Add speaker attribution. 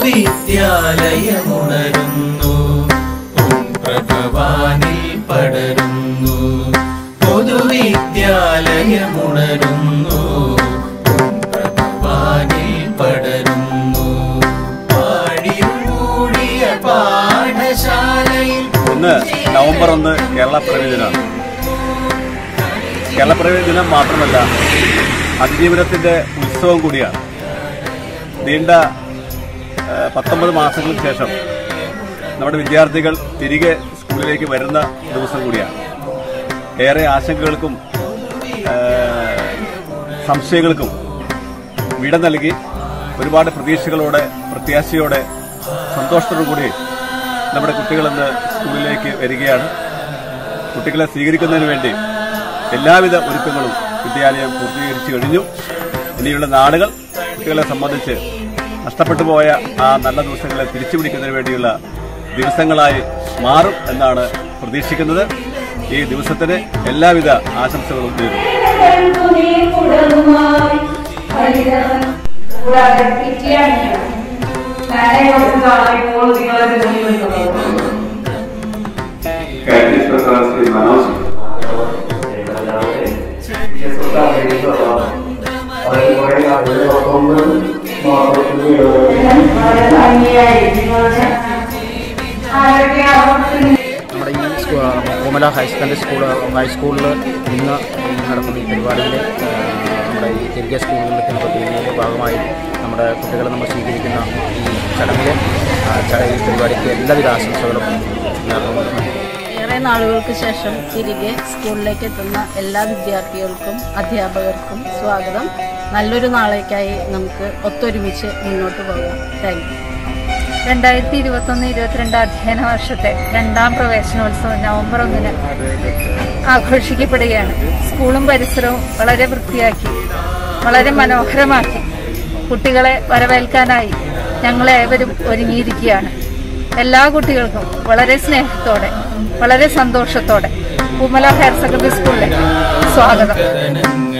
Speaker 1: പൊതുവിദ്യാലയമുണരുന്നു പൊൻപ്രഭവാനിൽ പടരുന്നു പൊതുവിദ്യാലയമുണരുന്നു പൊൻപ്രഭവാനിൽ പടരുന്നു പാടിമൂടിയ പാഠശാലയിൽ
Speaker 2: ഇന്ന് നവംബർ ഒന്ന് കേരള പിറവി ദിനമാണ് കേരള പിറവി ദിനം മാത്രമല്ല അതിജീവനത്തിന്റെ ഉത്സവം കൂടിയാണ് നീണ്ട ആ, പത്തൊമ്പത് മാസങ്ങൾക്ക് ശേഷം നമ്മുടെ വിദ്യാർത്ഥികൾ തിരികെ സ്കൂളിലേക്ക് വരുന്ന ദിവസം കൂടിയാണ് ഏറെ ആശങ്കകൾക്കും ആ, സംശയങ്ങൾക്കും വിട നൽകി ഒരുപാട് പ്രതീക്ഷകളോടെ പ്രത്യാശയോടെ സന്തോഷത്തോടു കൂടി നമ്മുടെ കുട്ടികൾ ഇന്ന് സ്കൂളിലേക്ക് വരികയാണ് കുട്ടികളെ സ്വീകരിക്കുന്നതിന് വേണ്ടി എല്ലാവിധ ഒരുക്കങ്ങളും വിദ്യാലയം പൂർത്തീകരിച്ചു കഴിഞ്ഞു ഇനിയുള്ള നാളുകൾ കുട്ടികളെ സംബന്ധിച്ച് നഷ്ടപ്പെട്ടു പോയ ആ നല്ല ദിവസങ്ങളെ തിരിച്ചു പിടിക്കുന്നതിന് വേണ്ടിയുള്ള ദിവസങ്ങളായി മാറും എന്നാണ് പ്രതീക്ഷിക്കുന്നത് ഈ ദിവസത്തിന് എല്ലാവിധ ആശംസകളും നേരുന്നു
Speaker 3: Categories प्रकार से मनोज
Speaker 4: നമ്മുടെ ഈ സ്കൂ- കോമല ഹയർ സെക്കൻഡറി സ്കൂൾ ഹൈസ്കൂളിൽ ഇന്ന് നടക്കുന്ന ഈ പരിപാടിയിൽ നമ്മുടെ ഈ തിരികെ സ്കൂളുകളിലേക്ക് പദ്ധതിയുടെ ഭാഗമായി നമ്മുടെ കുട്ടികളെ നമ്മൾ സ്വീകരിക്കുന്ന ഈ ചടങ്ങിൽ ആ, ചട- ഈ പരിപാടിക്ക് എല്ലാവിധ ആശംസകളും നേർന്നു
Speaker 5: ഏറെ നാളുകൾക്ക് ശേഷം തിരികെ സ്കൂളിലേക്ക് എത്തുന്ന എല്ലാ വിദ്യാർത്ഥികൾക്കും അധ്യാപകർക്കും സ്വാഗതം നല്ലൊരു നാളേക്കായി നമുക്ക് ഒത്തൊരുമിച്ച് മുന്നോട്ട് പോകാം താങ്ക് യു
Speaker 6: രണ്ടായിരത്തി ഇരുപത്തൊന്ന് ഇരുപത്തിരണ്ട് അധ്യയന വർഷത്തെ രണ്ടാം പ്രവേശനോത്സവം നവംബർ ഒന്നിന് ആഘോഷിക്കപ്പെടുകയാണ് സ്കൂളും പരിസരവും വളരെ വൃത്തിയാക്കി വളരെ മനോഹരമാക്കി കുട്ടികളെ വരവേൽക്കാനായി ഞങ്ങളേവരും ഒരുങ്ങിയിരിക്കുകയാണ് എല്ലാ കുട്ടികൾക്കും വളരെ സ്നേഹത്തോടെ വളരെ സന്തോഷത്തോടെ കുമല ഹയർ സെക്കൻഡറി സ്കൂളിലേക്ക് സ്വാഗതം